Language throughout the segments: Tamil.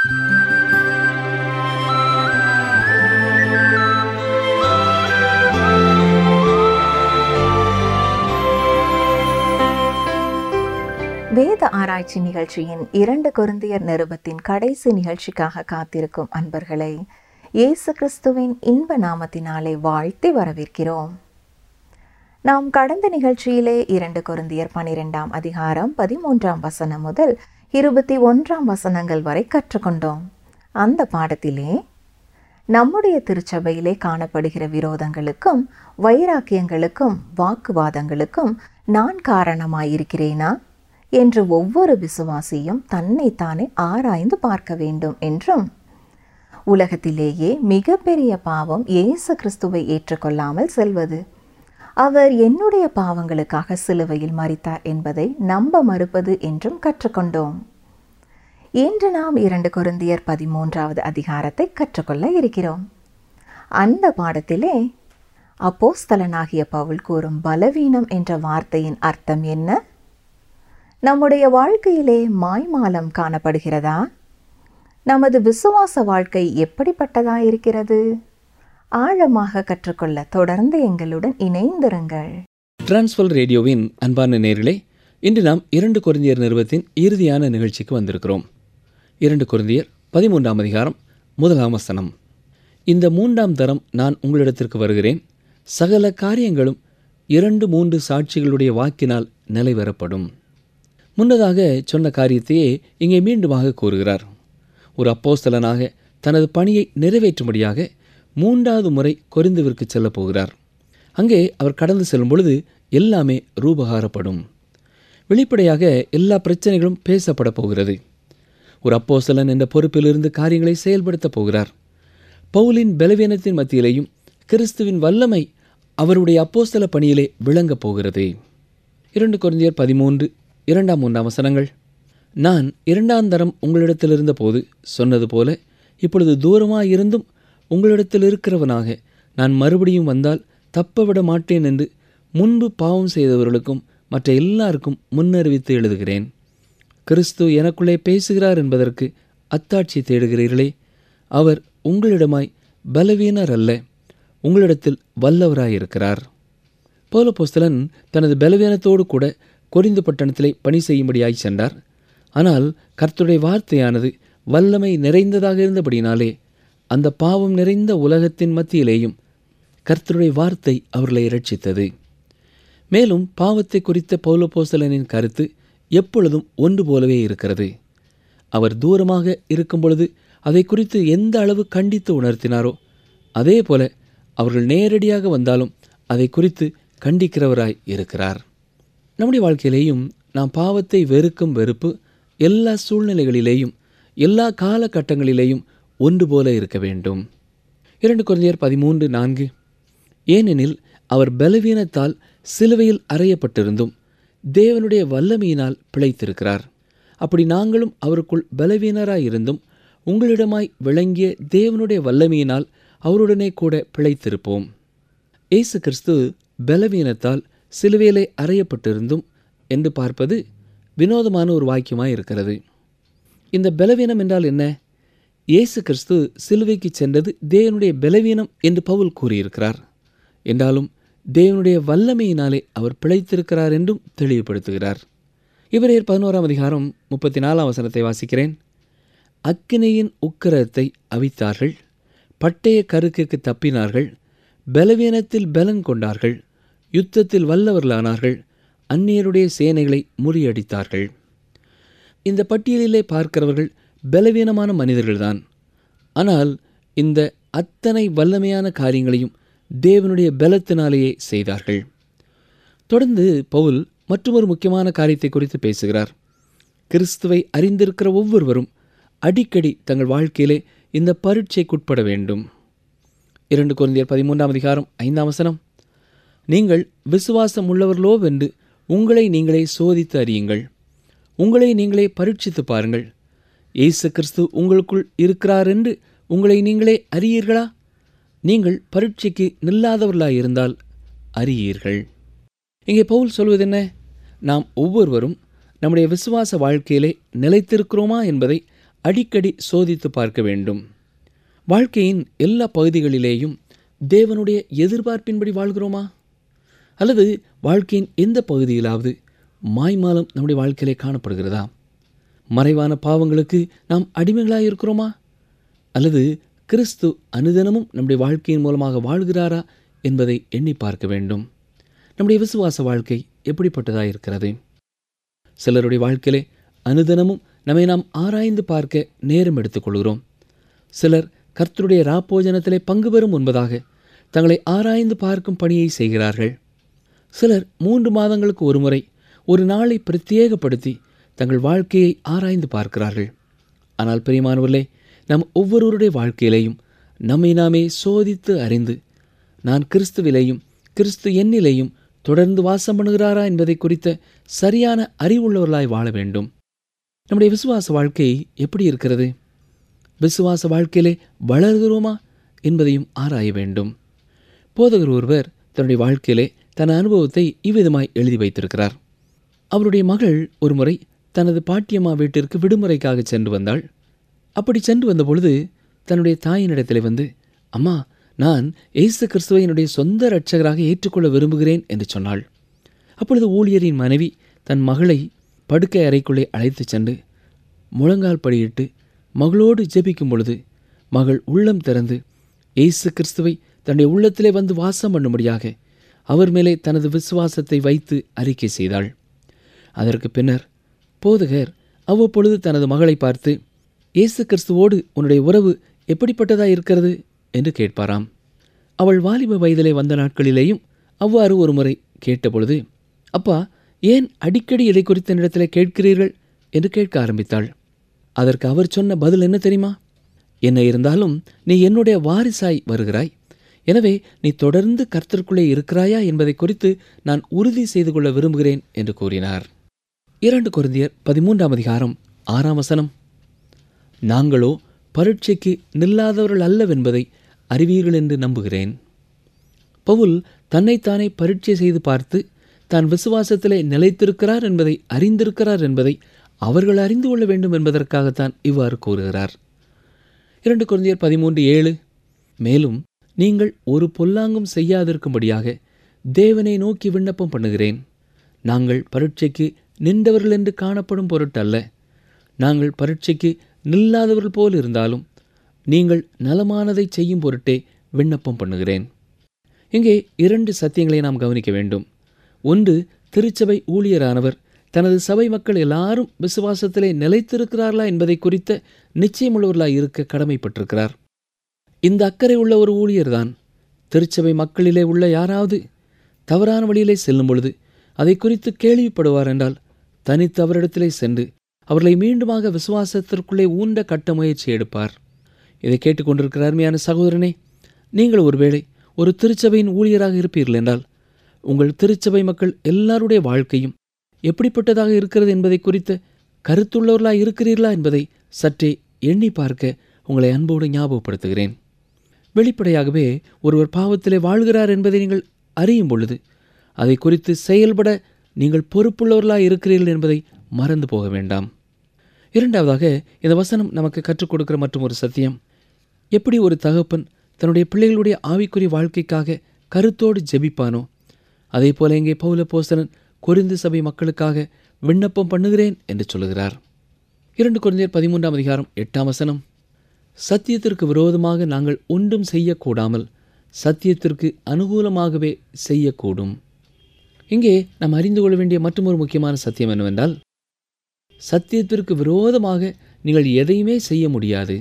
வேத ஆராய்ச்சி நிகழ்ச்சியின் இரண்டு கொருந்தியர் நிருபத்தின் கடைசி நிகழ்ச்சிக்காக காத்திருக்கும் அன்பர்களை இயேசு கிறிஸ்துவின் இன்ப நாமத்தினாலே வாழ்த்தி வரவேற்கிறோம் நாம் கடந்த நிகழ்ச்சியிலே இரண்டு கொருந்தியர் பனிரெண்டாம் அதிகாரம் பதிமூன்றாம் வசனம் முதல் இருபத்தி ஒன்றாம் வசனங்கள் வரை கற்றுக்கொண்டோம் அந்த பாடத்திலே நம்முடைய திருச்சபையிலே காணப்படுகிற விரோதங்களுக்கும் வைராக்கியங்களுக்கும் வாக்குவாதங்களுக்கும் நான் காரணமாயிருக்கிறேனா என்று ஒவ்வொரு விசுவாசியும் தன்னைத்தானே ஆராய்ந்து பார்க்க வேண்டும் என்றும் உலகத்திலேயே மிகப்பெரிய பாவம் இயேசு கிறிஸ்துவை ஏற்றுக்கொள்ளாமல் செல்வது அவர் என்னுடைய பாவங்களுக்காக சிலுவையில் மறித்தார் என்பதை நம்ப மறுப்பது என்றும் கற்றுக்கொண்டோம் இன்று நாம் இரண்டு கொருந்தியர் பதிமூன்றாவது அதிகாரத்தை கற்றுக்கொள்ள இருக்கிறோம் அந்த பாடத்திலே அப்போஸ்தலனாகிய பவுல் கூறும் பலவீனம் என்ற வார்த்தையின் அர்த்தம் என்ன நம்முடைய வாழ்க்கையிலே மாய்மாலம் காணப்படுகிறதா நமது விசுவாச வாழ்க்கை எப்படிப்பட்டதா இருக்கிறது ஆழமாக கற்றுக்கொள்ள தொடர்ந்து எங்களுடன் இணைந்திருங்கள் டிரான்ஸ்வல் ரேடியோவின் அன்பான நேர்களே இன்று நாம் இரண்டு குருந்தியர் நிறுவத்தின் இறுதியான நிகழ்ச்சிக்கு வந்திருக்கிறோம் இரண்டு குருந்தியர் பதிமூன்றாம் அதிகாரம் முதலாம் வசனம் இந்த மூன்றாம் தரம் நான் உங்களிடத்திற்கு வருகிறேன் சகல காரியங்களும் இரண்டு மூன்று சாட்சிகளுடைய வாக்கினால் நிலைவரப்படும் முன்னதாக சொன்ன காரியத்தையே இங்கே மீண்டுமாக கூறுகிறார் ஒரு அப்போஸ்தலனாக தனது பணியை நிறைவேற்றும்படியாக மூன்றாவது முறை கொரிந்துவிற்கு செல்லப் போகிறார் அங்கே அவர் கடந்து செல்லும் பொழுது எல்லாமே ரூபகாரப்படும் வெளிப்படையாக எல்லா பிரச்சனைகளும் பேசப்பட போகிறது ஒரு அப்போஸ்தலன் என்ற பொறுப்பிலிருந்து காரியங்களை செயல்படுத்தப் போகிறார் பவுலின் பலவீனத்தின் மத்தியிலேயும் கிறிஸ்துவின் வல்லமை அவருடைய அப்போஸ்தல பணியிலே விளங்கப் போகிறது இரண்டு குருந்தியர் பதிமூன்று இரண்டாம் மூன்றாம் வசனங்கள் நான் இரண்டாம் தரம் உங்களிடத்தில் இருந்தபோது சொன்னது போல இப்பொழுது தூரமாயிருந்தும் உங்களிடத்தில் இருக்கிறவனாக நான் மறுபடியும் வந்தால் தப்ப விட மாட்டேன் என்று முன்பு பாவம் செய்தவர்களுக்கும் மற்ற எல்லாருக்கும் முன்னறிவித்து எழுதுகிறேன் கிறிஸ்து எனக்குள்ளே பேசுகிறார் என்பதற்கு அத்தாட்சி தேடுகிறீர்களே அவர் உங்களிடமாய் பலவீனர் அல்ல உங்களிடத்தில் வல்லவராயிருக்கிறார் பௌலபோஸ்தலன் தனது பலவீனத்தோடு கூட கொரிந்து பட்டணத்திலே பணி செய்யும்படியாய் சென்றார் ஆனால் கர்த்தருடைய வார்த்தையானது வல்லமை நிறைந்ததாக இருந்தபடினாலே அந்த பாவம் நிறைந்த உலகத்தின் மத்தியிலேயும் கர்த்தருடைய வார்த்தை அவர்களை இரட்சித்தது மேலும் பாவத்தை குறித்த பௌலபோஸ்தலனின் கருத்து எப்பொழுதும் ஒன்று போலவே இருக்கிறது அவர் தூரமாக இருக்கும் பொழுது அதை குறித்து எந்த அளவு கண்டித்து உணர்த்தினாரோ அதே போல அவர்கள் நேரடியாக வந்தாலும் அதை குறித்து கண்டிக்கிறவராய் இருக்கிறார் நம்முடைய வாழ்க்கையிலேயும் நாம் பாவத்தை வெறுக்கும் வெறுப்பு எல்லா சூழ்நிலைகளிலேயும் எல்லா காலகட்டங்களிலேயும் ஒன்று போல இருக்க வேண்டும் இரண்டு குழந்தையர் பதிமூன்று நான்கு ஏனெனில் அவர் பலவீனத்தால் சிலுவையில் அறையப்பட்டிருந்தும் தேவனுடைய வல்லமையினால் பிழைத்திருக்கிறார் அப்படி நாங்களும் அவருக்குள் பலவீனராயிருந்தும் உங்களிடமாய் விளங்கிய தேவனுடைய வல்லமையினால் அவருடனே கூட பிழைத்திருப்போம் இயேசு கிறிஸ்து பலவீனத்தால் சிலுவையிலே அறையப்பட்டிருந்தும் என்று பார்ப்பது வினோதமான ஒரு வாக்கியமாய் இருக்கிறது இந்த பலவீனம் என்றால் என்ன இயேசு கிறிஸ்து சிலுவைக்கு சென்றது தேவனுடைய பலவீனம் என்று பவுல் கூறியிருக்கிறார் என்றாலும் தேவனுடைய வல்லமையினாலே அவர் பிழைத்திருக்கிறார் என்றும் தெளிவுபடுத்துகிறார் இவரையர் பதினோராம் அதிகாரம் முப்பத்தி நாலாம் வசனத்தை வாசிக்கிறேன் அக்கினியின் உக்கிரத்தை அவித்தார்கள் பட்டய கருக்குக்கு தப்பினார்கள் பலவீனத்தில் பலன் கொண்டார்கள் யுத்தத்தில் வல்லவர்களானார்கள் அந்நியருடைய சேனைகளை முறியடித்தார்கள் இந்த பட்டியலிலே பார்க்கிறவர்கள் பலவீனமான மனிதர்கள்தான் ஆனால் இந்த அத்தனை வல்லமையான காரியங்களையும் தேவனுடைய பலத்தினாலேயே செய்தார்கள் தொடர்ந்து பவுல் மற்றொரு முக்கியமான காரியத்தை குறித்து பேசுகிறார் கிறிஸ்துவை அறிந்திருக்கிற ஒவ்வொருவரும் அடிக்கடி தங்கள் வாழ்க்கையிலே இந்த பரீட்சைக்குட்பட வேண்டும் இரண்டு குழந்தையர் பதிமூன்றாம் அதிகாரம் ஐந்தாம் வசனம் நீங்கள் விசுவாசம் உள்ளவர்களோவென்று உங்களை நீங்களே சோதித்து அறியுங்கள் உங்களை நீங்களே பரீட்சித்து பாருங்கள் இயேசு கிறிஸ்து உங்களுக்குள் இருக்கிறார் என்று உங்களை நீங்களே அறியீர்களா நீங்கள் பரீட்சைக்கு நில்லாதவர்களாய் இருந்தால் அறியீர்கள் இங்கே பவுல் சொல்வது என்ன நாம் ஒவ்வொருவரும் நம்முடைய விசுவாச வாழ்க்கையிலே நிலைத்திருக்கிறோமா என்பதை அடிக்கடி சோதித்து பார்க்க வேண்டும் வாழ்க்கையின் எல்லா பகுதிகளிலேயும் தேவனுடைய எதிர்பார்ப்பின்படி வாழ்கிறோமா அல்லது வாழ்க்கையின் எந்த பகுதியிலாவது மாய்மாலம் நம்முடைய வாழ்க்கையிலே காணப்படுகிறதா மறைவான பாவங்களுக்கு நாம் அடிமைகளாக இருக்கிறோமா அல்லது கிறிஸ்து அனுதினமும் நம்முடைய வாழ்க்கையின் மூலமாக வாழ்கிறாரா என்பதை எண்ணி பார்க்க வேண்டும் நம்முடைய விசுவாச வாழ்க்கை எப்படிப்பட்டதாக இருக்கிறது சிலருடைய வாழ்க்கையிலே அனுதினமும் நம்மை நாம் ஆராய்ந்து பார்க்க நேரம் எடுத்துக்கொள்கிறோம் சிலர் கர்த்தருடைய ராப்போஜனத்திலே பங்கு பெறும் முன்பதாக தங்களை ஆராய்ந்து பார்க்கும் பணியை செய்கிறார்கள் சிலர் மூன்று மாதங்களுக்கு ஒருமுறை ஒரு நாளை பிரத்யேகப்படுத்தி தங்கள் வாழ்க்கையை ஆராய்ந்து பார்க்கிறார்கள் ஆனால் பிரியமானவர்களே நம் ஒவ்வொருவருடைய வாழ்க்கையிலேயும் நம்மை நாமே சோதித்து அறிந்து நான் கிறிஸ்துவிலேயும் கிறிஸ்து எண்ணிலேயும் தொடர்ந்து வாசம் பண்ணுகிறாரா என்பதை குறித்த சரியான அறிவுள்ளவர்களாய் வாழ வேண்டும் நம்முடைய விசுவாச வாழ்க்கை எப்படி இருக்கிறது விசுவாச வாழ்க்கையிலே வளர்கிறோமா என்பதையும் ஆராய வேண்டும் போதகர் ஒருவர் தன்னுடைய வாழ்க்கையிலே தன் அனுபவத்தை இவ்விதமாய் எழுதி வைத்திருக்கிறார் அவருடைய மகள் ஒருமுறை தனது பாட்டியம்மா வீட்டிற்கு விடுமுறைக்காக சென்று வந்தாள் அப்படி சென்று வந்தபொழுது தன்னுடைய தாயினிடத்திலே வந்து அம்மா நான் இயேசு கிறிஸ்துவை என்னுடைய சொந்த இரட்சகராக ஏற்றுக்கொள்ள விரும்புகிறேன் என்று சொன்னாள் அப்பொழுது ஊழியரின் மனைவி தன் மகளை படுக்கை அறைக்குள்ளே அழைத்துச் சென்று முழங்கால் படியிட்டு மகளோடு ஜெபிக்கும் பொழுது மகள் உள்ளம் திறந்து இயேசு கிறிஸ்துவை தன்னுடைய உள்ளத்திலே வந்து வாசம் பண்ணும்படியாக அவர் மேலே தனது விசுவாசத்தை வைத்து அறிக்கை செய்தாள் அதற்கு பின்னர் போதகர் அவ்வப்பொழுது தனது மகளை பார்த்து இயேசு கிறிஸ்துவோடு உன்னுடைய உறவு எப்படிப்பட்டதா இருக்கிறது என்று கேட்பாராம் அவள் வாலிப வயதிலே வந்த நாட்களிலேயும் அவ்வாறு ஒரு முறை கேட்டபொழுது அப்பா ஏன் அடிக்கடி இதை குறித்த என்னிடத்திலே கேட்கிறீர்கள் என்று கேட்க ஆரம்பித்தாள் அதற்கு அவர் சொன்ன பதில் என்ன தெரியுமா என்ன இருந்தாலும் நீ என்னுடைய வாரிசாய் வருகிறாய் எனவே நீ தொடர்ந்து கர்த்தருக்குள்ளே இருக்கிறாயா என்பதை குறித்து நான் உறுதி செய்து கொள்ள விரும்புகிறேன் என்று கூறினார் இரண்டு குருந்தியர் பதிமூன்றாம் அதிகாரம் ஆறாம் வசனம் நாங்களோ பரீட்சைக்கு நில்லாதவர்கள் அல்லவென்பதை அறிவீர்கள் என்று நம்புகிறேன் பவுல் தன்னைத்தானே பரீட்சை செய்து பார்த்து தான் விசுவாசத்திலே நிலைத்திருக்கிறார் என்பதை அறிந்திருக்கிறார் என்பதை அவர்கள் அறிந்து கொள்ள வேண்டும் என்பதற்காகத்தான் இவ்வாறு கூறுகிறார் இரண்டு குழந்தையர் பதிமூன்று ஏழு மேலும் நீங்கள் ஒரு பொல்லாங்கும் செய்யாதிருக்கும்படியாக தேவனை நோக்கி விண்ணப்பம் பண்ணுகிறேன் நாங்கள் பரீட்சைக்கு நின்றவர்கள் என்று காணப்படும் பொருட்டல்ல நாங்கள் பரீட்சைக்கு நில்லாதவர்கள் போல் இருந்தாலும் நீங்கள் நலமானதை செய்யும் பொருட்டே விண்ணப்பம் பண்ணுகிறேன் இங்கே இரண்டு சத்தியங்களை நாம் கவனிக்க வேண்டும் ஒன்று திருச்சபை ஊழியரானவர் தனது சபை மக்கள் எல்லாரும் விசுவாசத்திலே நிலைத்திருக்கிறார்களா என்பதை குறித்த நிச்சயமுள்ளவர்களாய் இருக்க கடமைப்பட்டிருக்கிறார் இந்த அக்கறை உள்ள ஒரு ஊழியர்தான் திருச்சபை மக்களிலே உள்ள யாராவது தவறான வழியிலே செல்லும் பொழுது அதை குறித்து கேள்விப்படுவார் என்றால் தனித்து அவரிடத்திலே சென்று அவர்களை மீண்டுமாக விசுவாசத்திற்குள்ளே ஊண்ட கட்ட முயற்சி எடுப்பார் இதை கேட்டுக்கொண்டிருக்கிற அருமையான சகோதரனே நீங்கள் ஒருவேளை ஒரு திருச்சபையின் ஊழியராக இருப்பீர்கள் என்றால் உங்கள் திருச்சபை மக்கள் எல்லாருடைய வாழ்க்கையும் எப்படிப்பட்டதாக இருக்கிறது என்பதை குறித்த கருத்துள்ளவர்களாக இருக்கிறீர்களா என்பதை சற்றே எண்ணி பார்க்க உங்களை அன்போடு ஞாபகப்படுத்துகிறேன் வெளிப்படையாகவே ஒருவர் பாவத்திலே வாழ்கிறார் என்பதை நீங்கள் அறியும் பொழுது அதை குறித்து செயல்பட நீங்கள் பொறுப்புள்ளவர்களாக இருக்கிறீர்கள் என்பதை மறந்து போக வேண்டாம் இரண்டாவதாக இந்த வசனம் நமக்கு கற்றுக் கொடுக்கிற மற்றும் ஒரு சத்தியம் எப்படி ஒரு தகப்பன் தன்னுடைய பிள்ளைகளுடைய ஆவிக்குரிய வாழ்க்கைக்காக கருத்தோடு ஜெபிப்பானோ அதே போல இங்கே பௌல போசனன் கொரிந்து சபை மக்களுக்காக விண்ணப்பம் பண்ணுகிறேன் என்று சொல்லுகிறார் இரண்டு குழந்தையர் பதிமூன்றாம் அதிகாரம் எட்டாம் வசனம் சத்தியத்திற்கு விரோதமாக நாங்கள் ஒன்றும் செய்யக்கூடாமல் சத்தியத்திற்கு அனுகூலமாகவே செய்யக்கூடும் இங்கே நாம் அறிந்து கொள்ள வேண்டிய மற்றொரு முக்கியமான சத்தியம் என்னவென்றால் சத்தியத்திற்கு விரோதமாக நீங்கள் எதையுமே செய்ய முடியாது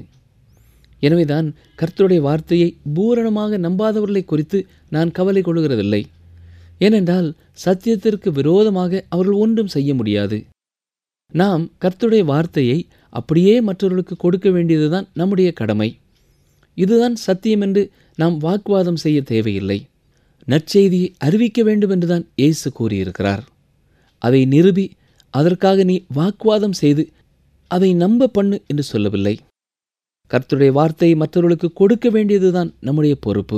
எனவேதான் கர்த்தருடைய வார்த்தையை பூரணமாக நம்பாதவர்களை குறித்து நான் கவலை கொள்கிறதில்லை ஏனென்றால் சத்தியத்திற்கு விரோதமாக அவர்கள் ஒன்றும் செய்ய முடியாது நாம் கர்த்தருடைய வார்த்தையை அப்படியே மற்றவர்களுக்கு கொடுக்க வேண்டியதுதான் நம்முடைய கடமை இதுதான் சத்தியம் என்று நாம் வாக்குவாதம் செய்ய தேவையில்லை நற்செய்தியை அறிவிக்க வேண்டும் என்றுதான் இயேசு கூறியிருக்கிறார் அதை நிரூபி அதற்காக நீ வாக்குவாதம் செய்து அதை நம்ப பண்ணு என்று சொல்லவில்லை கர்த்தருடைய வார்த்தையை மற்றவர்களுக்கு கொடுக்க வேண்டியதுதான் நம்முடைய பொறுப்பு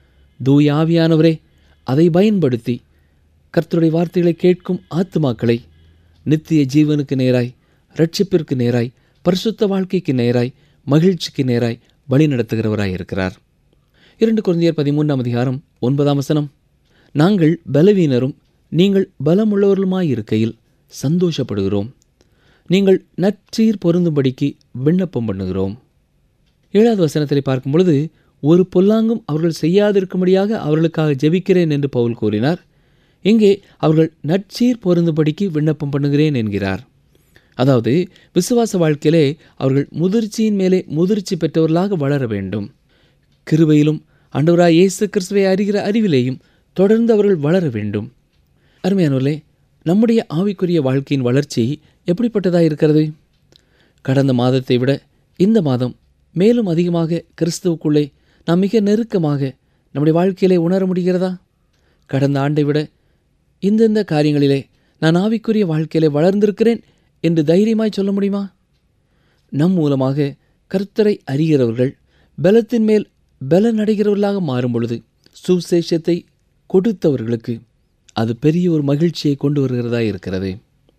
தூய ஆவியானவரே அதை பயன்படுத்தி கர்த்தருடைய வார்த்தைகளை கேட்கும் ஆத்துமாக்களை நித்திய ஜீவனுக்கு நேராய் ரட்சிப்பிற்கு நேராய் பரிசுத்த வாழ்க்கைக்கு நேராய் மகிழ்ச்சிக்கு நேராய் வழி நடத்துகிறவராய் இருக்கிறார் இரண்டு குழந்தையர் பதிமூன்றாம் அதிகாரம் ஒன்பதாம் வசனம் நாங்கள் பலவீனரும் நீங்கள் பலமுள்ளவர்களுமாயிருக்கையில் சந்தோஷப்படுகிறோம் நீங்கள் நற்சீர் பொருந்தும்படிக்கு விண்ணப்பம் பண்ணுகிறோம் ஏழாவது வசனத்தில் பார்க்கும் பொழுது ஒரு பொல்லாங்கும் அவர்கள் செய்யாதிருக்கும்படியாக அவர்களுக்காக ஜெபிக்கிறேன் என்று பவுல் கூறினார் இங்கே அவர்கள் நற்சீர் பொருந்தும்படிக்கு விண்ணப்பம் பண்ணுகிறேன் என்கிறார் அதாவது விசுவாச வாழ்க்கையிலே அவர்கள் முதிர்ச்சியின் மேலே முதிர்ச்சி பெற்றவர்களாக வளர வேண்டும் கிருபையிலும் ஆண்டவராய் இயேசு கிறிஸ்துவை அறிகிற அறிவிலேயும் தொடர்ந்து அவர்கள் வளர வேண்டும் அருமையானவர்களே நம்முடைய ஆவிக்குரிய வாழ்க்கையின் வளர்ச்சி எப்படிப்பட்டதாக இருக்கிறது கடந்த மாதத்தை விட இந்த மாதம் மேலும் அதிகமாக கிறிஸ்துவுக்குள்ளே நாம் மிக நெருக்கமாக நம்முடைய வாழ்க்கையிலே உணர முடிகிறதா கடந்த ஆண்டை விட இந்தந்த காரியங்களிலே நான் ஆவிக்குரிய வாழ்க்கையிலே வளர்ந்திருக்கிறேன் என்று தைரியமாய் சொல்ல முடியுமா நம் மூலமாக கர்த்தரை அறிகிறவர்கள் பலத்தின் மேல் பலன் அடைகிறவர்களாக மாறும் பொழுது சுசேஷத்தை கொடுத்தவர்களுக்கு அது பெரிய ஒரு மகிழ்ச்சியை கொண்டு வருகிறதா இருக்கிறது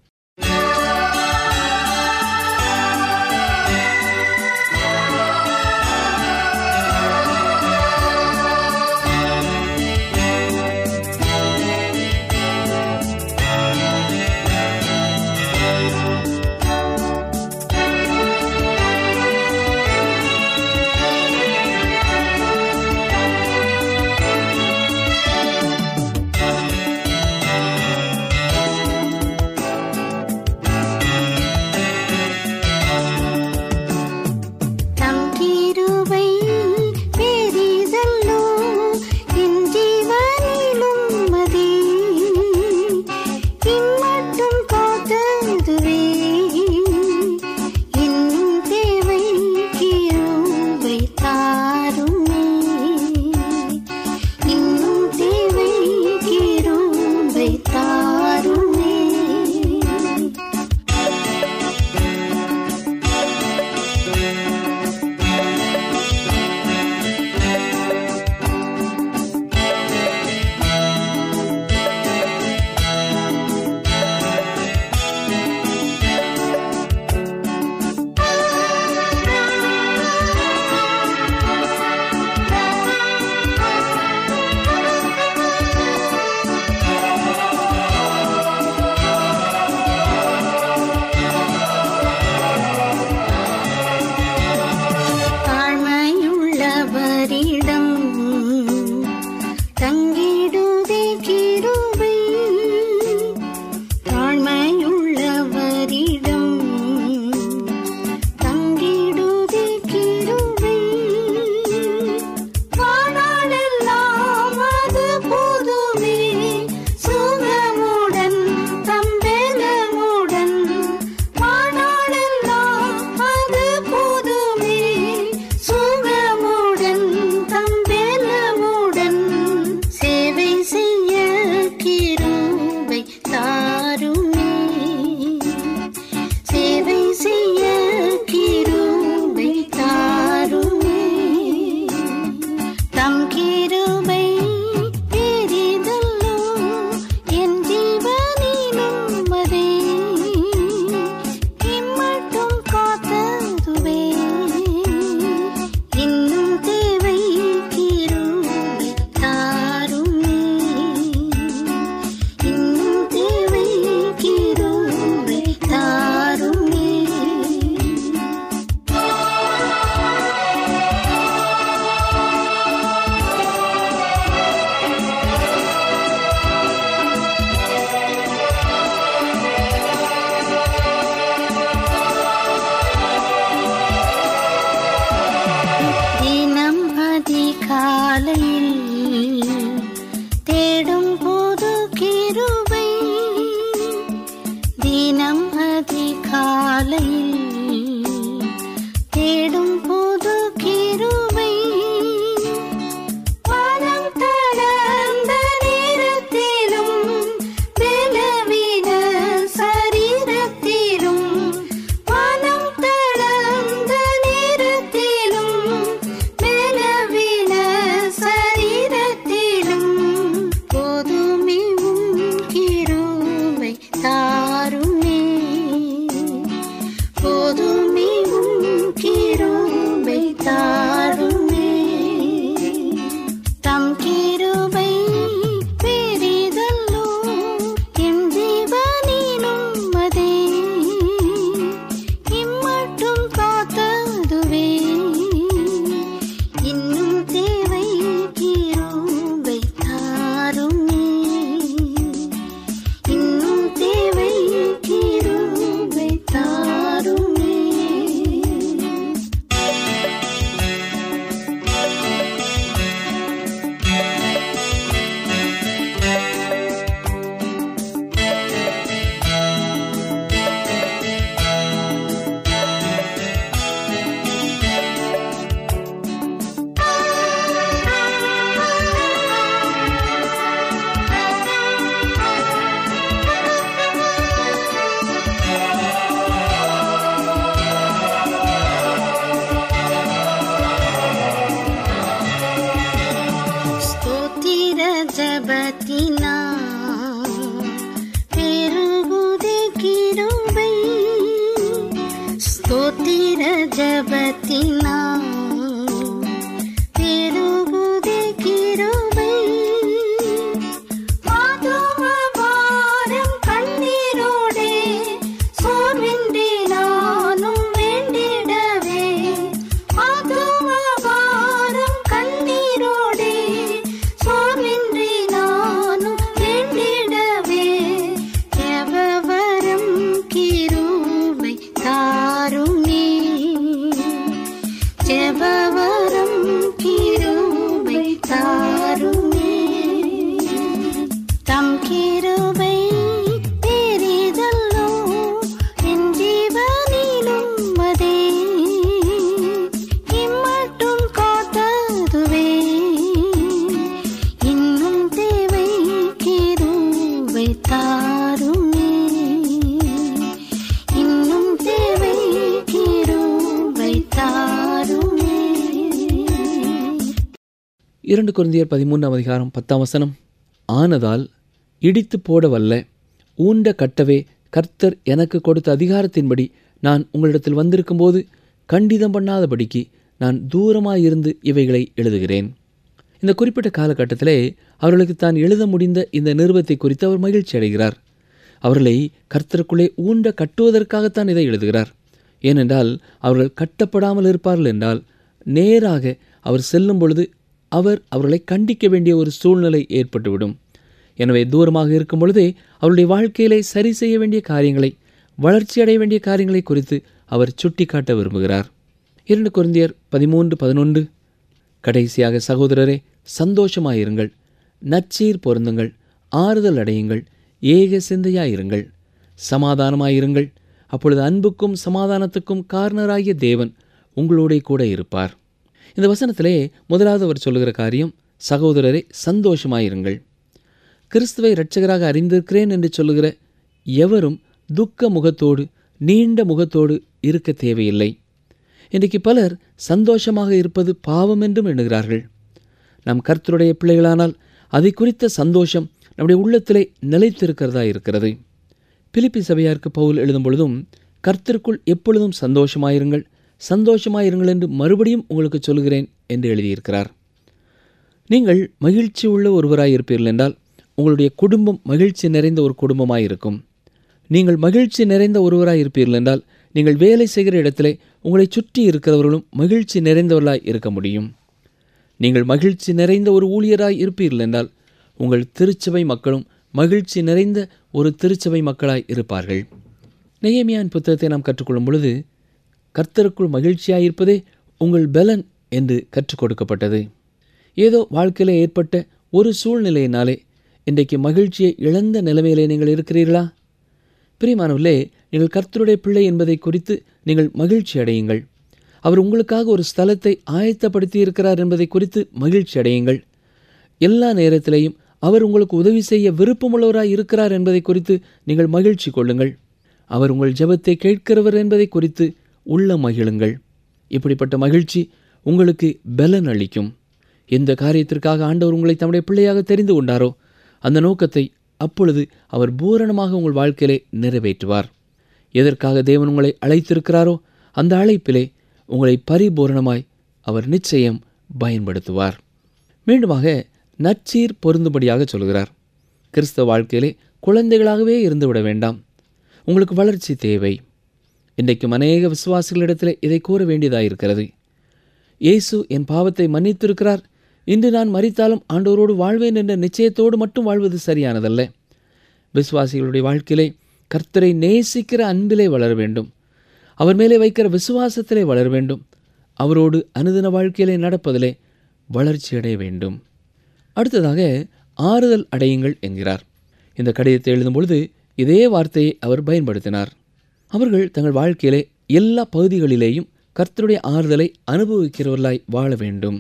தம் கிருபை பெரிதல்லோ என் ஜீவனிலும் மதி இம்மட்டும் காத்ததுவே இன்னும் தேவை கிருபை தாருமே இன்னும் தேவை கிருபை தாருமே தாழ்மையுள்ளவரிடம் தங்கிடுதே கிருபை தாழ்மையுள்ளவரிடம் தங்கிடுதே கிருபை வாழ்நாளெல்லாம் அது போதுமே சுகமுடன் தம்பெலமுடன் வாழ்நாளெல்லாம் அது போதுமே சுகமுடன் தம்பெலமுடன் சேவை செய்ய கிருபை தாருமே சேவை செய்ய கிருபை தாருமே தம் கிருபை பெரிதல்லோ என் ஜீவனிலும் மதே இம்மட்டும் காத்ததுவே இன்னும் தேவை கிருபை தாருமே இன்னும் தேவை கிருபை தாருமே தினம் அதிகாலையில் தேடும் போது கிருபை தினம் அதிகாலையில் தேடும் போது கிருபை மனம் தளர்ந்த நேரத்திலும் பலவீன சரீரத்திலும் மனம் தளர்ந்த நேரத்திலும் பலவீன சரீரத்திலும் போதுமே உன் கிருபை தாருமே போதுமே ஸ்தோத்திர ஜபத்தினால் பெருகுதே கிருபை மாதுமபாரம் கண்ணீரோடே சோர்வின்றி நானும் வேண்டிடவே மாதுமபாரம் கண்ணீரோடே சோர்வின்றி நானும் வேண்டிடவே எவவரம் கிருபை தாருமே ஜெபவரம் கிருபை தாருமே தம் கிருபை பெரிதல்லோ என் ஜீவனிலும் அதே இம்மட்டும் காத்ததுவே இன்னும் தேவை கிருபை தாருமே இன்னும் தேவை கிருபை தாருமே இரண்டு குருந்தியர் பதிமூன்றாம் அதிகாரம் பத்தாம் வசனம் ஆனதால் இடித்து போட வல்ல ஊண்ட கட்டவே கர்த்தர் எனக்கு கொடுத்த அதிகாரத்தின்படி நான் உங்களிடத்தில் வந்திருக்கும்போது கண்டிதம் பண்ணாதபடிக்கு நான் தூரமாயிருந்து இவைகளை எழுதுகிறேன் இந்த குறிப்பிட்ட காலகட்டத்திலே அவர்களுக்கு தான் எழுத முடிந்த இந்த நிருபத்தை குறித்து அவர் மகிழ்ச்சி அடைகிறார் அவர்களை கர்த்தருக்குள்ளே ஊண்ட கட்டுவதற்காகத்தான் இதை எழுதுகிறார் ஏனென்றால் அவர்கள் கட்டப்படாமல் இருப்பார்கள் என்றால் நேராக அவர் செல்லும் பொழுது அவர் அவர்களை கண்டிக்க வேண்டிய ஒரு சூழ்நிலை ஏற்பட்டுவிடும் எனவே தூரமாக இருக்கும் பொழுதே அவருடைய வாழ்க்கையிலே சரி செய்ய வேண்டிய காரியங்களை வளர்ச்சி அடைய வேண்டிய காரியங்களை குறித்து அவர் சுட்டிக்காட்ட விரும்புகிறார் இரண்டு குருந்தியர் பதிமூன்று பதினொன்று கடைசியாக சகோதரரே சந்தோஷமாயிருங்கள் நச்சீர் பொருந்துங்கள் ஆறுதல் அடையுங்கள் ஏக சிந்தையாயிருங்கள் சமாதானமாயிருங்கள் அப்பொழுது அன்புக்கும் சமாதானத்துக்கும் காரணராகிய தேவன் உங்களோடே கூட இருப்பார் இந்த வசனத்திலே முதலாவது அவர் சொல்லுகிற காரியம் சகோதரரே சந்தோஷமாயிருங்கள் கிறிஸ்துவை இரட்சகராக அறிந்திருக்கிறேன் என்று சொல்லுகிற எவரும் துக்க முகத்தோடு நீண்ட முகத்தோடு இருக்க தேவையில்லை இன்றைக்கு பலர் சந்தோஷமாக இருப்பது பாவம் என்றும் எண்ணுகிறார்கள் நாம் கர்த்தருடைய பிள்ளைகளானால் அதை குறித்த சந்தோஷம் நம்முடைய உள்ளத்திலே நிலைத்திருக்கிறதா இருக்கிறது பிலிப்பி சபையாருக்கு பவுல் எழுதும் பொழுதும் கர்த்தருக்குள் எப்பொழுதும் சந்தோஷமாயிருங்கள் சந்தோஷமாயிருங்கள் என்று மறுபடியும் உங்களுக்கு சொல்கிறேன் என்று எழுதியிருக்கிறார் நீங்கள் மகிழ்ச்சி உள்ள ஒருவராய் இருப்பீர்கள் என்றால் உங்களுடைய குடும்பம் மகிழ்ச்சி நிறைந்த ஒரு குடும்பமாய் இருக்கும் நீங்கள் மகிழ்ச்சி நிறைந்த ஒருவராய் இருப்பீர்கள் என்றால் நீங்கள் வேலை செய்கிற இடத்திலே உங்களை சுற்றி இருக்கிறவர்களும் மகிழ்ச்சி நிறைந்தவர்களாய் இருக்க முடியும் நீங்கள் மகிழ்ச்சி நிறைந்த ஒரு ஊழியராய் இருப்பீர்கள் என்றால் உங்கள் திருச்சபை மக்களும் மகிழ்ச்சி நிறைந்த ஒரு திருச்சபை மக்களாய் இருப்பார்கள் நெயமியான் புத்தகத்தை நாம் கற்றுக்கொள்ளும் பொழுது கர்த்தருக்குள் மகிழ்ச்சியாய் இருப்பதே உங்கள் பலன் என்று கற்றுக் கொடுக்கப்பட்டது ஏதோ வாழ்க்கையில் ஏற்பட்ட ஒரு சூழ்நிலையினாலே இன்றைக்கு மகிழ்ச்சியை இழந்த நிலைமையிலே நீங்கள் இருக்கிறீர்களா பிரியமானவர்களே நீங்கள் கர்த்தருடைய பிள்ளை என்பதை குறித்து நீங்கள் மகிழ்ச்சி அடையுங்கள் அவர் உங்களுக்காக ஒரு ஸ்தலத்தை ஆயத்தப்படுத்தி இருக்கிறார் என்பதை குறித்து மகிழ்ச்சி அடையுங்கள் எல்லா நேரத்திலேயும் அவர் உங்களுக்கு உதவி செய்ய விருப்பமுள்ளவராய் இருக்கிறார் என்பதை குறித்து நீங்கள் மகிழ்ச்சி கொள்ளுங்கள் அவர் உங்கள் ஜெபத்தை கேட்கிறவர் என்பதை குறித்து உள்ள மகிழுங்கள் இப்படிப்பட்ட மகிழ்ச்சி உங்களுக்கு பலன் அளிக்கும் எந்த காரியத்திற்காக ஆண்டவர் உங்களை தம்முடைய பிள்ளையாக தெரிந்து கொண்டாரோ அந்த நோக்கத்தை அப்பொழுது அவர் பூரணமாக உங்கள் வாழ்க்கையிலே நிறைவேற்றுவார் எதற்காக தேவன் உங்களை அழைத்திருக்கிறாரோ அந்த அழைப்பிலே உங்களை பரிபூரணமாய் அவர் நிச்சயம் பயன்படுத்துவார் மீண்டுமாக நற்சீர் பொருந்தும்படியாக சொல்கிறார் கிறிஸ்தவ வாழ்க்கையிலே குழந்தைகளாகவே இருந்துவிட வேண்டாம் உங்களுக்கு வளர்ச்சி தேவை இன்றைக்கும் அநேக விசுவாசிகளிடத்திலே இதை கூற வேண்டியதாயிருக்கிறது இயேசு என் பாவத்தை மன்னித்திருக்கிறார் இன்று நான் மறித்தாலும் ஆண்டவரோடு வாழ்வேன் என்ற நிச்சயத்தோடு மட்டும் வாழ்வது சரியானதல்ல விசுவாசிகளுடைய வாழ்க்கையிலே கர்த்தரை நேசிக்கிற அன்பிலே வளர வேண்டும் அவர் மேலே வைக்கிற விசுவாசத்திலே வளர வேண்டும் அவரோடு அனுதின வாழ்க்கையிலே நடப்பதிலே வளர்ச்சியடைய வேண்டும் அடுத்ததாக ஆறுதல் அடையுங்கள் என்கிறார் இந்த கடிதத்தை எழுதும் பொழுது இதே வார்த்தையை அவர் பயன்படுத்தினார் அவர்கள் தங்கள் வாழ்க்கையிலே எல்லா பகுதிகளிலேயும் கர்த்தருடைய ஆறுதலை அனுபவிக்கிறவர்களாய் வாழ வேண்டும்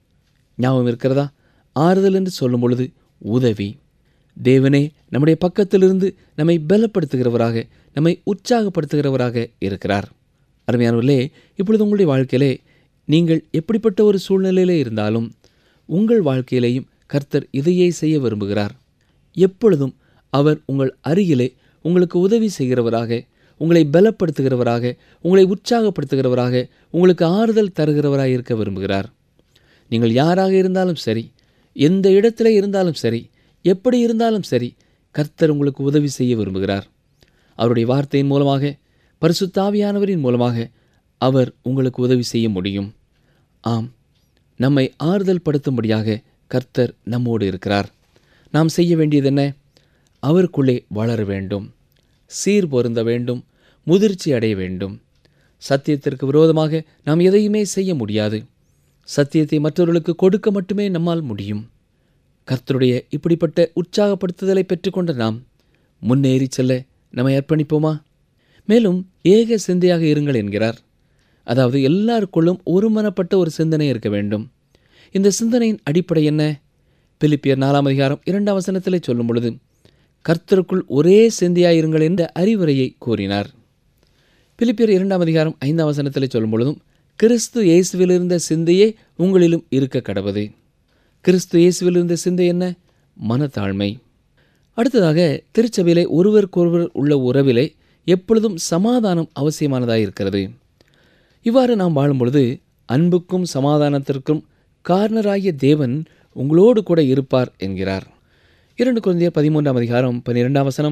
ஞாபகம் இருக்கிறதா ஆறுதல் என்று சொல்லும் பொழுது உதவி தேவனே நம்முடைய பக்கத்திலிருந்து நம்மை பலப்படுத்துகிறவராக நம்மை உற்சாகப்படுத்துகிறவராக இருக்கிறார் அருமையானவர்களே இப்பொழுது உங்களுடைய வாழ்க்கையிலே நீங்கள் எப்படிப்பட்ட ஒரு சூழ்நிலையிலே இருந்தாலும் உங்கள் வாழ்க்கையிலேயும் கர்த்தர் இதையே செய்ய விரும்புகிறார் எப்பொழுதும் அவர் உங்கள் அருகிலே உங்களுக்கு உதவி செய்கிறவராக உங்களை பலப்படுத்துகிறவராக உங்களை உற்சாகப்படுத்துகிறவராக உங்களுக்கு ஆறுதல் தருகிறவராக இருக்க விரும்புகிறார் நீங்கள் யாராக இருந்தாலும் சரி எந்த இடத்திலே இருந்தாலும் சரி எப்படி இருந்தாலும் சரி கர்த்தர் உங்களுக்கு உதவி செய்ய விரும்புகிறார் அவருடைய வார்த்தையின் மூலமாக பரிசுத்தாவியானவரின் மூலமாக அவர் உங்களுக்கு உதவி செய்ய முடியும் ஆம் நம்மை ஆறுதல் படுத்தும்படியாக கர்த்தர் நம்மோடு இருக்கிறார் நாம் செய்ய வேண்டியது என்ன அவருக்குள்ளே வளர வேண்டும் சீர் பொருந்த வேண்டும் முதிர்ச்சி அடைய வேண்டும் சத்தியத்திற்கு விரோதமாக நாம் எதையுமே செய்ய முடியாது சத்தியத்தை மற்றவர்களுக்கு கொடுக்க மட்டுமே நம்மால் முடியும் கர்த்தருடைய இப்படிப்பட்ட உற்சாகப்படுத்துதலை பெற்றுக்கொண்ட நாம் முன்னேறி செல்ல நம்மை அர்ப்பணிப்போமா மேலும் ஏக சிந்தையாக இருங்கள் என்கிறார் அதாவது எல்லாருக்குள்ளும் ஒருமனப்பட்ட ஒரு சிந்தனை இருக்க வேண்டும் இந்த சிந்தனையின் அடிப்படை என்ன பிலிப்பியர் நாலாம் அதிகாரம் இரண்டாம் வசனத்திலே சொல்லும் பொழுது கர்த்தருக்குள் ஒரே சிந்தையாயிருங்கள் என்ற அறிவுரையை கூறினார் பிலிப்பியர் இரண்டாம் அதிகாரம் ஐந்தாம் வசனத்திலே சொல்லும் பொழுதும் கிறிஸ்து இயேசுவில் இருந்த சிந்தையே உங்களிலும் இருக்க கடவுது கிறிஸ்து இயேசுவில் இருந்த சிந்தை என்ன மனத்தாழ்மை அடுத்ததாக திருச்சபையிலே ஒருவருக்கொருவர் உள்ள உறவிலே எப்பொழுதும் சமாதானம் அவசியமானதாக இருக்கிறது இவ்வாறு நாம் வாழும் பொழுது அன்புக்கும் சமாதானத்திற்கும் காரணராகிய தேவன் உங்களோடு கூட இருப்பார் என்கிறார் இரண்டு குழந்தையர் பதிமூன்றாம் அதிகாரம் பன்னிரெண்டாம் வசனம்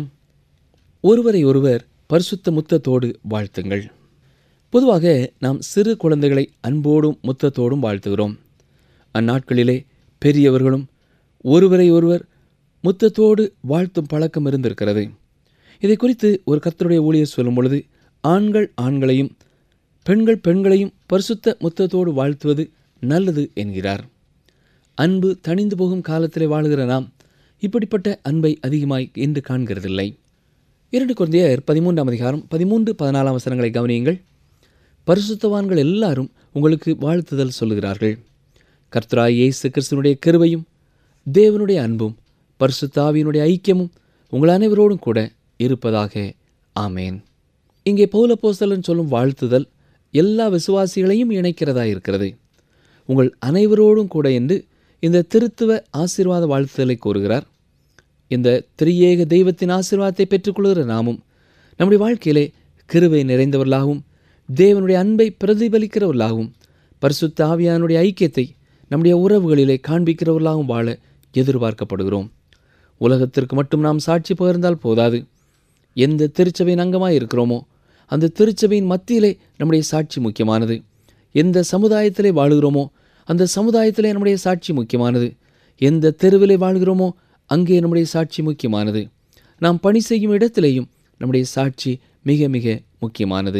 ஒருவரை ஒருவர் பரிசுத்த முத்தத்தோடு வாழ்த்துங்கள் பொதுவாக நாம் சிறு குழந்தைகளை அன்போடும் முத்தத்தோடும் வாழ்த்துகிறோம் அந்நாட்களிலே பெரியவர்களும் ஒருவரை ஒருவர் முத்தத்தோடு வாழ்த்தும் பழக்கம் இருந்திருக்கிறது இதை குறித்து ஒரு கர்த்தருடைய ஊழியர் சொல்லும் பொழுது ஆண்கள் ஆண்களையும் பெண்கள் பெண்களையும் பரிசுத்த முத்தத்தோடு வாழ்த்துவது நல்லது என்கிறார் அன்பு தணிந்து போகும் காலத்திலே வாழுகிற நாம் இப்படிப்பட்ட அன்பை அதிகமாய் என்று காண்கிறதில்லை இரண்டு குழந்தையர் பதிமூன்றாம் அதிகாரம் பதிமூன்று பதினாலாம் வசனங்களை கவனியுங்கள் பரிசுத்தவான்கள் எல்லாரும் உங்களுக்கு வாழ்த்துதல் சொல்லுகிறார்கள் கர்த்தராய் இயேசு கிறிஸ்துவனுடைய கிருபையும் தேவனுடைய அன்பும் பரிசுத்தாவியினுடைய ஐக்கியமும் உங்கள் அனைவரோடும் கூட இருப்பதாக ஆமேன் இங்கே பௌலப்போஸ்தலன் சொல்லும் வாழ்த்துதல் எல்லா விசுவாசிகளையும் இணைக்கிறதா இருக்கிறது உங்கள் அனைவரோடும் கூட என்று இந்த திருத்துவ ஆசீர்வாத வாழ்த்துதலை கூறுகிறார் இந்த திரியேக தெய்வத்தின் ஆசீர்வாதத்தை பெற்றுக்கொள்கிற நாமும் நம்முடைய வாழ்க்கையிலே கிருவை நிறைந்தவர்களாகவும் தேவனுடைய அன்பை பிரதிபலிக்கிறவர்களாகவும் பரிசுத்த ஆவியானுடைய ஐக்கியத்தை நம்முடைய உறவுகளிலே காண்பிக்கிறவர்களாகவும் வாழ எதிர்பார்க்கப்படுகிறோம் உலகத்திற்கு மட்டும் நாம் சாட்சி பகிர்ந்தால் போதாது எந்த திருச்சபையின் அங்கமாய் இருக்கிறோமோ அந்த திருச்சபையின் மத்தியிலே நம்முடைய சாட்சி முக்கியமானது எந்த சமுதாயத்திலே வாழுகிறோமோ அந்த சமுதாயத்திலே நம்முடைய சாட்சி முக்கியமானது எந்த தெருவிலே வாழ்கிறோமோ அங்கே நம்முடைய சாட்சி முக்கியமானது நாம் பணி செய்யும் இடத்திலேயும் நம்முடைய சாட்சி மிக மிக முக்கியமானது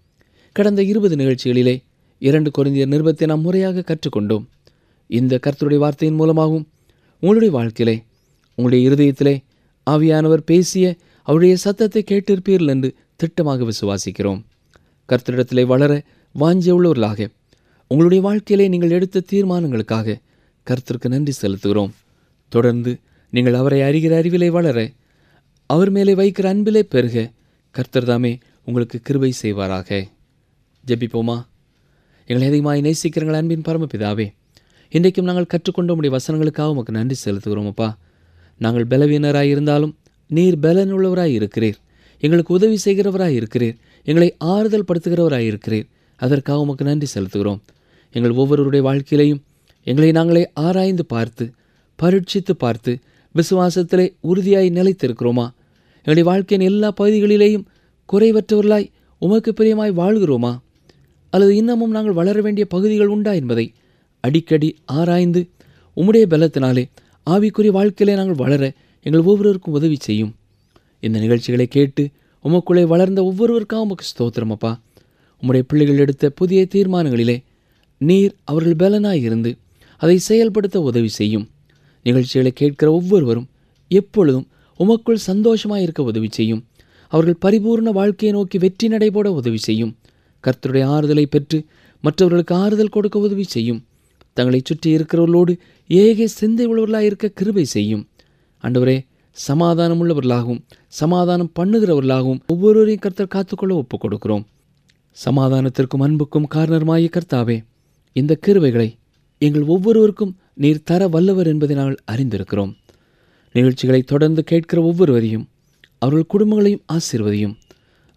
கடந்த இருபது நிகழ்ச்சிகளிலே இரண்டு குறைந்த நிருபத்தை நாம் முறையாக கற்றுக்கொண்டோம் இந்த கர்த்தருடைய வார்த்தையின் மூலமாகவும் உங்களுடைய வாழ்க்கையிலே உங்களுடைய இருதயத்திலே ஆவியானவர் பேசிய அவருடைய சத்தத்தை கேட்டிருப்பீர்கள் என்று திட்டமாக விசுவாசிக்கிறோம் கர்த்தரிடத்திலே வளர வாஞ்சியுள்ளவர்களாக உங்களுடைய வாழ்க்கையிலே நீங்கள் எடுத்த தீர்மானங்களுக்காக கர்த்தருக்கு நன்றி செலுத்துகிறோம் தொடர்ந்து நீங்கள் அவரை அறிகிற அறிவிலே வளர அவர் மேலே வைக்கிற அன்பிலே பெருக கர்த்தர் தாமே உங்களுக்கு கிருபை செய்வாராக ஜெபிப்போமா எங்களை அதிகமாய் நேசிக்கிறங்கள் அன்பின் பரமபிதாவே இன்றைக்கும் நாங்கள் கற்றுக்கொண்ட உடைய வசனங்களுக்காக உமக்கு நன்றி செலுத்துகிறோம் அப்பா நாங்கள் பலவீனராய் இருந்தாலும் நீர் பலனுள்ளவராய் இருக்கிறீர் எங்களுக்கு உதவி செய்கிறவராய் இருக்கிறீர் எங்களை ஆறுதல் படுத்துகிறவராய் இருக்கிறீர் அதற்காக உமக்கு நன்றி செலுத்துகிறோம் எங்கள் ஒவ்வொருவருடைய வாழ்க்கையிலையும் எங்களை நாங்களே ஆராய்ந்து பார்த்து பரீட்சித்து பார்த்து விசுவாசத்திலே உறுதியாய் நிலைத்திருக்கிறோமா எங்களுடைய வாழ்க்கையின் எல்லா பகுதிகளிலேயும் குறைவற்றவர்களாய் உமக்கு பிரியமாய் வாழ்கிறோமா அல்லது இன்னமும் நாங்கள் வளர வேண்டிய பகுதிகள் உண்டா என்பதை அடிக்கடி ஆராய்ந்து உம்முடைய பலத்தினாலே ஆவிக்குரிய வாழ்க்கையிலே நாங்கள் வளர எங்கள் ஒவ்வொருவருக்கும் உதவி செய்யும் இந்த நிகழ்ச்சிகளை கேட்டு உமக்குள்ளே வளர்ந்த ஒவ்வொருவருக்காக உமக்கு ஸ்தோத்திரம் அப்பா உம்முடைய பிள்ளைகள் எடுத்த புதிய தீர்மானங்களிலே நீர் அவர்கள் பலனாய் இருந்து அதை செயல்படுத்த உதவி செய்யும் நிகழ்ச்சிகளை கேட்கிற ஒவ்வொருவரும் எப்பொழுதும் உமக்குள் சந்தோஷமாய் இருக்க உதவி செய்யும் அவர்கள் பரிபூர்ண வாழ்க்கையை நோக்கி வெற்றி நடைபோட உதவி செய்யும் கர்த்தருடைய ஆறுதலை பெற்று மற்றவர்களுக்கு ஆறுதல் கொடுக்க உதவி செய்யும் தங்களை சுற்றி இருக்கிறவர்களோடு ஏக சிந்தை உள்ளவர்களாக இருக்க கிருபை செய்யும் ஆண்டவரே சமாதானம் உள்ளவர்களாகவும் சமாதானம் பண்ணுகிறவர்களாகவும் ஒவ்வொருவரையும் கர்த்தர் காத்துக்கொள்ள ஒப்புக் கொடுக்கிறோம் சமாதானத்திற்கும் அன்புக்கும் காரணமாய கர்த்தாவே இந்த கிருபைகளை எங்கள் ஒவ்வொருவருக்கும் நீர் தர வல்லவர் என்பதை நாங்கள் அறிந்திருக்கிறோம் நிகழ்ச்சிகளை தொடர்ந்து கேட்கிற ஒவ்வொருவரையும் அவர்கள் குடும்பங்களையும் ஆசீர்வதியும்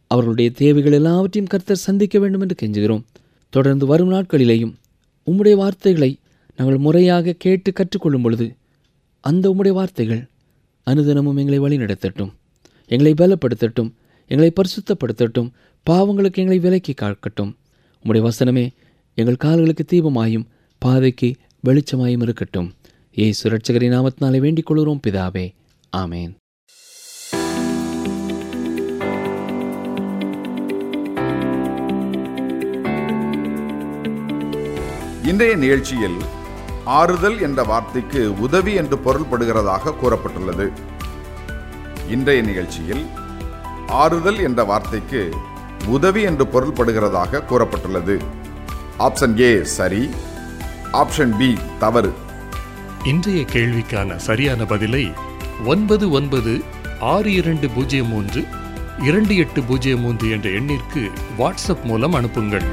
அவர்களுடைய தேவைகள் எல்லாவற்றையும் கர்த்தர் சந்திக்க வேண்டும் என்று கெஞ்சுகிறோம் தொடர்ந்து வரும் நாட்களிலேயும் உம்முடைய வார்த்தைகளை நாங்கள் முறையாக கேட்டு கற்றுக்கொள்ளும் பொழுது அந்த உம்முடைய வார்த்தைகள் அனுதினமும் எங்களை வழிநடத்தட்டும் எங்களை பலப்படுத்தட்டும் எங்களை பரிசுத்தப்படுத்தட்டும் பாவங்களுக்கு எங்களை விலக்கி காக்கட்டும் உம்முடைய வசனமே எங்கள் கால்களுக்கு தீபமாயும் பாதைக்கு வெளிச்சமாயும் இருக்கட்டும் ஏசு ரட்சகரின் நாமத்தினாலே வேண்டிக் கொள்கிறோம் பிதாவே ஆமேன் இன்றைய நிகழ்ச்சியில் ஆறுதல் என்ற வார்த்தைக்கு உதவி என்று பொருள்படுகிறதாக கூறப்பட்டுள்ளது இன்றைய நிகழ்ச்சியில் ஆறுதல் என்ற வார்த்தைக்கு உதவி என்று பொருள்படுகிறதாக கூறப்பட்டுள்ளது ஆப்ஷன் ஏ சரி ஆப்ஷன் பி தவறு இன்றைய கேள்விக்கான சரியான பதிலை ஒன்பது ஒன்பது ஆறு இரண்டு பூஜ்ஜியம் மூன்று இரண்டு எட்டு பூஜ்ஜியம் மூன்று என்ற எண்ணிற்கு வாட்ஸ்அப் மூலம் அனுப்புங்கள்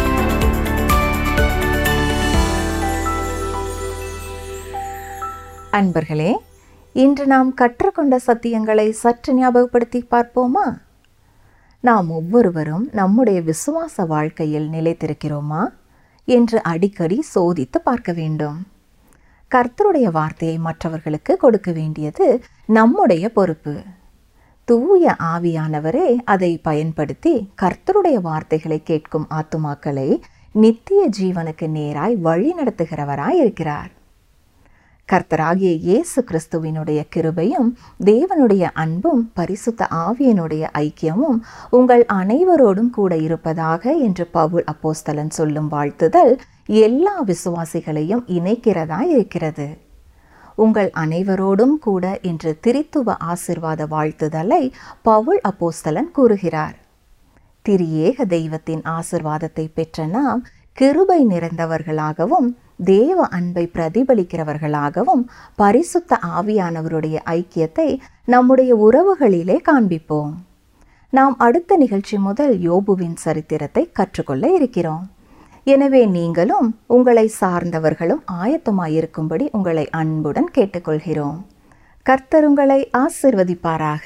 அன்பர்களே இன்று நாம் கற்றுக்கொண்ட சத்தியங்களை சற்று ஞாபகப்படுத்தி பார்ப்போமா நாம் ஒவ்வொருவரும் நம்முடைய விசுவாச வாழ்க்கையில் நிலைத்திருக்கிறோமா என்று அடிக்கடி சோதித்து பார்க்க வேண்டும் கர்த்தருடைய வார்த்தையை மற்றவர்களுக்கு கொடுக்க வேண்டியது நம்முடைய பொறுப்பு தூய ஆவியானவரே அதை பயன்படுத்தி கர்த்தருடைய வார்த்தைகளை கேட்கும் ஆத்துமாக்களை நித்திய ஜீவனுக்கு நேராய் வழி நடத்துகிறவராய் இருக்கிறார் கர்த்தராகிய இயேசு கிறிஸ்துவினுடைய கிருபையும் தேவனுடைய அன்பும் பரிசுத்த ஆவியனுடைய ஐக்கியமும் உங்கள் அனைவரோடும் கூட இருப்பதாக என்று பவுல் அப்போஸ்தலன் சொல்லும் வாழ்த்துதல் எல்லா விசுவாசிகளையும் இணைக்கிறதா இருக்கிறது உங்கள் அனைவரோடும் கூட என்று திரித்துவ ஆசிர்வாத வாழ்த்துதலை பவுல் அப்போஸ்தலன் கூறுகிறார் திரியேக தெய்வத்தின் ஆசிர்வாதத்தை பெற்ற நாம் கிருபை நிறைந்தவர்களாகவும் தேவ அன்பை பிரதிபலிக்கிறவர்களாகவும் பரிசுத்த ஆவியானவருடைய ஐக்கியத்தை நம்முடைய உறவுகளிலே காண்பிப்போம் நாம் அடுத்த நிகழ்ச்சி முதல் யோபுவின் சரித்திரத்தை கற்றுக்கொள்ள இருக்கிறோம் எனவே நீங்களும் உங்களை சார்ந்தவர்களும் ஆயத்தமாயிருக்கும்படி உங்களை அன்புடன் கேட்டுக்கொள்கிறோம் கர்த்தர் உங்களை ஆசிர்வதிப்பாராக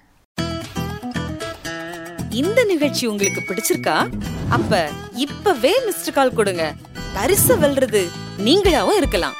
இந்த நிகழ்ச்சி உங்களுக்கு பிடிச்சிருக்கா அப்ப இப்பவே மிஸ்டர் கால் கொடுங்க பரிசு வெல்றது நீங்களாவும் இருக்கலாம்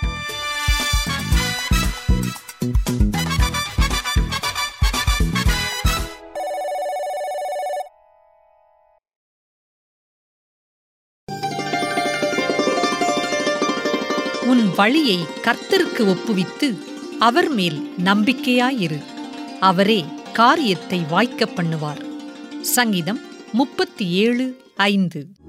உன் வழியை கர்த்தருக்கு ஒப்புவித்து அவர் மேல் நம்பிக்கையாயிரு அவரே காரியத்தை வாய்க்கப் பண்ணுவார் சங்கீதம் முப்பத்தி ஏழு ஐந்து